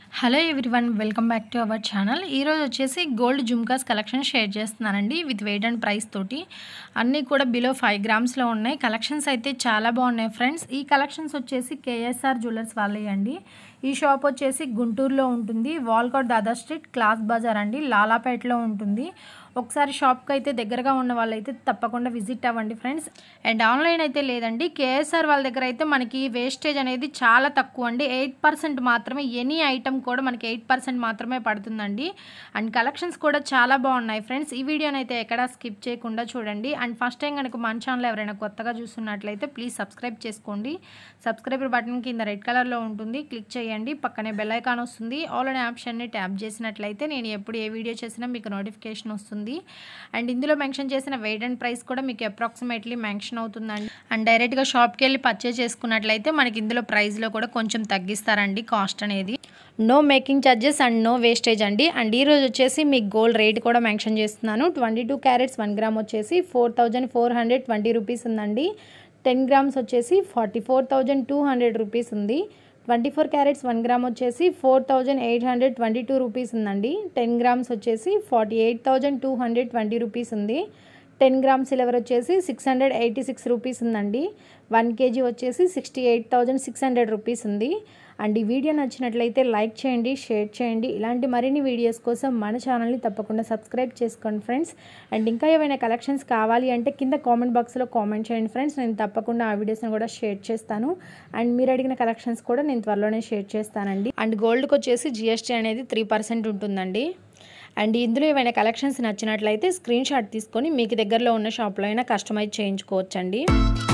hello everyone welcome back to our channel ఈరోజు వచ్చేసి gold jhumkas collection share చేస్తున్నానండి with weight and price తోటి అన్నీ కూడా బిలో ఫైవ్ గ్రామ్స్లో ఉన్నాయి కలెక్షన్స్ అయితే చాలా బాగున్నాయి ఫ్రెండ్స్ ఈ కలెక్షన్స్ వచ్చేసి కేఎస్ఆర్ జ్యువెలర్స్ వాళ్ళే అండి ఈ షాప్ వచ్చేసి గుంటూరులో ఉంటుంది Walcott Dada street cloth bazaar అండి లాలాపేటలో ఉంటుంది ఒకసారి షాప్కి అయితే దగ్గరగా ఉన్న వాళ్ళైతే తప్పకుండా విజిట్ అవ్వండి ఫ్రెండ్స్ అండ్ ఆన్లైన్ అయితే లేదండి కేఎస్ఆర్ వాళ్ళ దగ్గర అయితే మనకి వేస్టేజ్ అనేది చాలా తక్కువ అండి ఎయిట్ పర్సెంట్ మాత్రమే ఎనీ ఐటమ్ కూడా మనకి ఎయిట్ పర్సెంట్ మాత్రమే పడుతుందండి అండ్ కలెక్షన్స్ కూడా చాలా బాగున్నాయి ఫ్రెండ్స్ ఈ వీడియోని అయితే ఎక్కడా స్కిప్ చేయకుండా చూడండి అండ్ ఫస్ట్ టైం కనుక మన ఛానల్ ఎవరైనా కొత్తగా చూస్తున్నట్లయితే ప్లీజ్ సబ్స్క్రైబ్ చేసుకోండి సబ్స్క్రైబర్ బటన్ కింద రెడ్ కలర్లో ఉంటుంది క్లిక్ చేయండి పక్కనే బెల్ ఐకాన్ వస్తుంది ఆల్ అనే ఆప్షన్ని ట్యాప్ చేసినట్లయితే నేను ఎప్పుడు ఏ వీడియో చేసినా మీకు నోటిఫికేషన్ వస్తుంది అండ్ ఇందులో మెన్షన్ చేసిన వెయిట్ అండ్ ప్రైస్ కూడా మీకు అప్రాక్సిమేట్లీ మెన్షన్ అవుతుందండి అండ్ డైరెక్ట్గా షాప్కి వెళ్ళి పర్చేస్ చేసుకున్నట్లయితే మనకి ఇందులో ప్రైస్లో కూడా కొంచెం తగ్గిస్తారండి కాస్ట్ అనేది no making charges and no wastage అండి అండ్ ఈ రోజు వచ్చేసి మీకు గోల్డ్ రేట్ కూడా మెన్షన్ చేస్తున్నాను twenty two carats one gram వచ్చేసి four thousand four hundred twenty rupees ఉందండి టెన్ గ్రామ్స్ వచ్చేసి forty four thousand two hundred rupees ఉంది twenty four carats one gram వచ్చేసి four thousand eight hundred twenty two rupees ఉందండి ten grams వచ్చేసి forty eight thousand two hundred twenty rupees ఉంది ten gram silver వచ్చేసి six hundred eighty six rupees ఉందండి one KG వచ్చేసి sixty eight thousand six hundred rupees ఉంది and ఈ video నచ్చినట్లయితే like చేయండి షేర్ చేయండి ఇలాంటి మరిన్ని వీడియోస్ కోసం మన ఛానల్ని తప్పకుండా సబ్స్క్రైబ్ చేసుకోండి ఫ్రెండ్స్ అండ్ ఇంకా ఏమైనా కలెక్షన్స్ కావాలి అంటే కింద కామెంట్ బాక్స్లో కామెంట్ చేయండి ఫ్రెండ్స్ నేను తప్పకుండా ఆ వీడియోస్ని కూడా షేర్ చేస్తాను అండ్ మీరు అడిగిన కలెక్షన్స్ కూడా నేను త్వరలోనే షేర్ చేస్తానండి అండ్ గోల్డ్కి వచ్చేసి జిఎస్టీ అనేది త్రీ పర్సెంట్ ఉంటుందండి అండ్ ఇందులో ఏమైనా కలెక్షన్స్ నచ్చినట్లయితే స్క్రీన్ షాట్ తీసుకొని మీకు దగ్గరలో ఉన్న షాప్లో అయినా కస్టమైజ్ చేయించుకోవచ్చండి